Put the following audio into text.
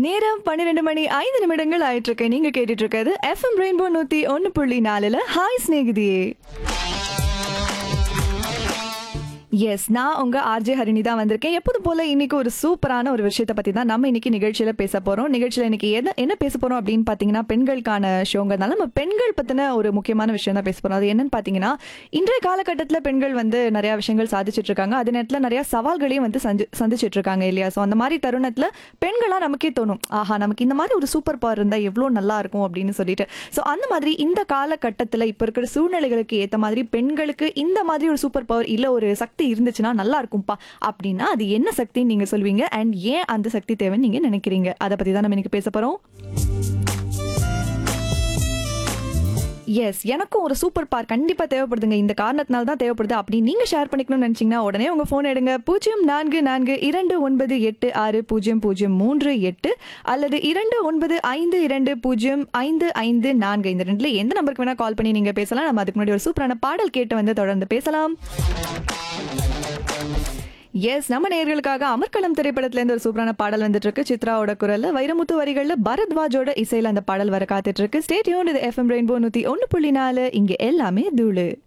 நேரம் பன்னிரெண்டு மணி ஐந்து நிமிடங்கள் ஆயிட்டு இருக்கு நீங்க கேட்டுட்டு இருக்கிறது எஃப்எம் ரெயின்போ நூத்தி ஒன்னு புள்ளி நாலுல ஹாய் ஸ்நேகிதியே எஸ் நான் உங்க ஆர்ஜே ஹரிணி தான் வந்திருக்கேன் எப்போதும் போல இன்னைக்கு ஒரு சூப்பரான ஒரு விஷயத்தை பத்தி தான் நம்ம இன்னைக்கு நிகழ்ச்சியில பேச போறோம் நிகழ்ச்சியில இன்னைக்கு என்ன என்ன பேச போறோம் அப்படின்னு பாத்தீங்கன்னா பெண்களுக்கான ஷோங்கிறதுனால நம்ம பெண்கள் பத்தின ஒரு முக்கியமான விஷயம் தான் பேச போறோம் அது என்னன்னு பாத்தீங்கன்னா இன்றைய காலகட்டத்தில் பெண்கள் வந்து நிறைய விஷயங்கள் சாதிச்சிட்டு இருக்காங்க அதே நேரத்தில் நிறைய சவால்களையும் வந்து சந்தி சந்திச்சிட்டு இருக்காங்க இல்லையா ஸோ அந்த மாதிரி தருணத்துல பெண்களா நமக்கே தோணும் ஆஹா நமக்கு இந்த மாதிரி ஒரு சூப்பர் பவர் இருந்தா எவ்வளோ நல்லா இருக்கும் அப்படின்னு சொல்லிட்டு ஸோ அந்த மாதிரி இந்த காலகட்டத்தில் இப்போ இருக்கிற சூழ்நிலைகளுக்கு ஏற்ற மாதிரி பெண்களுக்கு இந்த மாதிரி ஒரு சூப்பர் பவர் இல்லை ஒரு சக்தி இருந்துச்சுன்னா நல்லா இருக்கும்பா அப்படின்னா அது என்ன சக்தின்னு நீங்க சொல்வீங்க அண்ட் ஏன் அந்த சக்தி தேவைன்னு நீங்க நினைக்கிறீங்க அதை பத்தி தான் நம்ம இன்னைக்கு பேச போறோம் எஸ் எனக்கும் ஒரு சூப்பர் பார் கண்டிப்பா தேவைப்படுதுங்க இந்த காரணத்தினால தான் தேவைப்படுது அப்படி நீங்க ஷேர் பண்ணிக்கணும்னு நினைச்சீங்கன்னா உடனே உங்க போன் எடுங்க பூஜ்ஜியம் நான்கு நான்கு இரண்டு ஒன்பது எட்டு ஆறு பூஜ்ஜியம் பூஜ்ஜியம் மூன்று எட்டு அல்லது இரண்டு ஒன்பது ஐந்து இரண்டு பூஜ்ஜியம் ஐந்து ஐந்து நான்கு இந்த ரெண்டுல எந்த நம்பருக்கு வேணா கால் பண்ணி நீங்க பேசலாம் நம்ம அதுக்கு முன்னாடி ஒரு சூப்பரான பாடல் கேட்டு வந்து தொடர்ந்து பேசலாம் எஸ் நம்ம நேயர்களுக்காக அமர்க்களம் திரைப்படத்துல இருந்து ஒரு சூப்பரான பாடல் வந்துட்டு இருக்கு சித்ராவோட குரல்ல வைரமுத்து வரிகள்ல பரத்வாஜோட இசையில அந்த பாடல் வர காத்துட்டு இருக்கு ஸ்டேட்யூன் இது எஃப்எம் ரெயின்போ நூத்தி ஒன்னு புள்ளி நாலு இங்க எல்லாமே தூளு